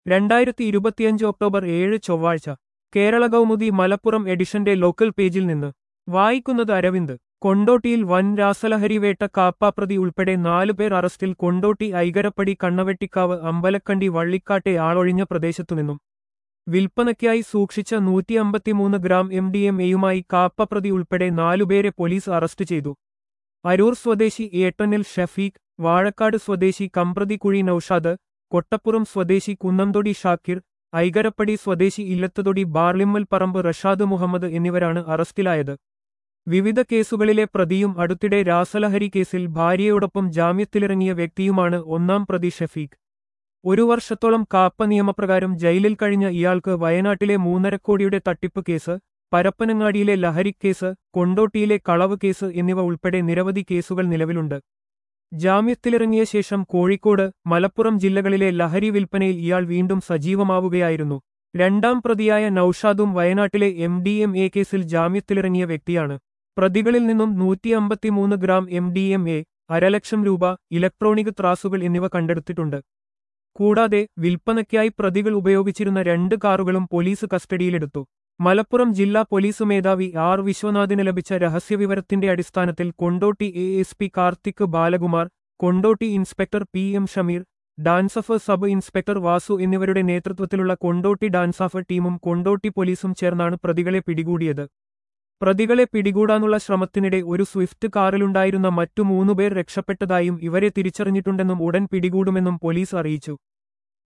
രണ്ടായിരത്തി ഇരുപത്തിയഞ്ച് ഒക്ടോബർ ഏഴ് ചൊവ്വാഴ്ച കേരള കൗമുദി മലപ്പുറം എഡിഷന്റെ ലോക്കൽ പേജിൽ നിന്ന് വായിക്കുന്നത് അരവിന്ദ് കൊണ്ടോട്ടിയിൽ വൻ രാസലഹരിവേട്ട കാപ്പാപ്രതി ഉൾപ്പെടെ നാലുപേർ അറസ്റ്റിൽ കൊണ്ടോട്ടി ഐകരപ്പടി കണ്ണവെട്ടിക്കാവ് അമ്പലക്കണ്ടി വള്ളിക്കാട്ടെ ആളൊഴിഞ്ഞ പ്രദേശത്തുനിന്നും വിൽപ്പനയ്ക്കായി സൂക്ഷിച്ച നൂറ്റി അമ്പത്തിമൂന്ന് ഗ്രാം എം ഡി എം എയുമായി കാപ്പപ്രതി ഉൾപ്പെടെ നാലുപേരെ പോലീസ് അറസ്റ്റ് ചെയ്തു അരൂർ സ്വദേശി ഏട്ടനിൽ ഷഫീഖ് വാഴക്കാട് സ്വദേശി കമ്പ്രതി കുഴി നൌഷാദ് കൊട്ടപ്പുറം സ്വദേശി കുന്നംതൊടി ഷാക്കിർ ഐകരപ്പടി സ്വദേശി ഇല്ലത്തുതൊടി ബാർലിമ്മൽ പറമ്പ് റഷാദ് മുഹമ്മദ് എന്നിവരാണ് അറസ്റ്റിലായത് വിവിധ കേസുകളിലെ പ്രതിയും അടുത്തിടെ രാസലഹരി കേസിൽ ഭാര്യയോടൊപ്പം ജാമ്യത്തിലിറങ്ങിയ വ്യക്തിയുമാണ് ഒന്നാം പ്രതി ഷഫീഖ് ഒരു വർഷത്തോളം കാപ്പ നിയമപ്രകാരം ജയിലിൽ കഴിഞ്ഞ ഇയാൾക്ക് വയനാട്ടിലെ മൂന്നരക്കോടിയുടെ തട്ടിപ്പ് കേസ് പരപ്പനങ്ങാടിയിലെ ലഹരിക്കേസ് കൊണ്ടോട്ടിയിലെ കളവ് കേസ് എന്നിവ ഉൾപ്പെടെ നിരവധി കേസുകൾ നിലവിലുണ്ട് ജാമ്യത്തിലിറങ്ങിയ ശേഷം കോഴിക്കോട് മലപ്പുറം ജില്ലകളിലെ ലഹരി വിൽപ്പനയിൽ ഇയാൾ വീണ്ടും സജീവമാവുകയായിരുന്നു രണ്ടാം പ്രതിയായ നൌഷാദും വയനാട്ടിലെ എം ഡി എം എ കേസിൽ ജാമ്യത്തിലിറങ്ങിയ വ്യക്തിയാണ് പ്രതികളിൽ നിന്നും നൂറ്റി അമ്പത്തിമൂന്ന് gram M D M A അരലക്ഷം രൂപ ഇലക്ട്രോണിക് ത്രാസുകൾ എന്നിവ കണ്ടെടുത്തിട്ടുണ്ട് കൂടാതെ വിൽപ്പനയ്ക്കായി പ്രതികൾ ഉപയോഗിച്ചിരുന്ന രണ്ട് കാറുകളും പോലീസ് കസ്റ്റഡിയിലെടുത്തു മലപ്പുറം ജില്ലാ പോലീസ് മേധാവി ആർ വിശ്വനാഥിന് ലഭിച്ച രഹസ്യവിവരത്തിന്റെ അടിസ്ഥാനത്തിൽ Kondotty A S P Karthik Balakumar Kondotty inspector P M Shameer DANSAF sub inspector Vasu എന്നിവരുടെ നേതൃത്വത്തിലുള്ള കൊണ്ടോട്ടി ഡാൻസാഫ് ടീമും കൊണ്ടോട്ടി പോലീസും ചേർന്നാണ് പ്രതികളെ പിടികൂടിയത് പ്രതികളെ പിടികൂടാനുള്ള ശ്രമത്തിനിടെ ഒരു സ്വിഫ്റ്റ് കാറിലുണ്ടായിരുന്ന മറ്റു മൂന്നുപേർ രക്ഷപ്പെട്ടതായും ഇവരെ തിരിച്ചറിഞ്ഞിട്ടുണ്ടെന്നും ഉടൻ പിടികൂടുമെന്നും പോലീസ് അറിയിച്ചു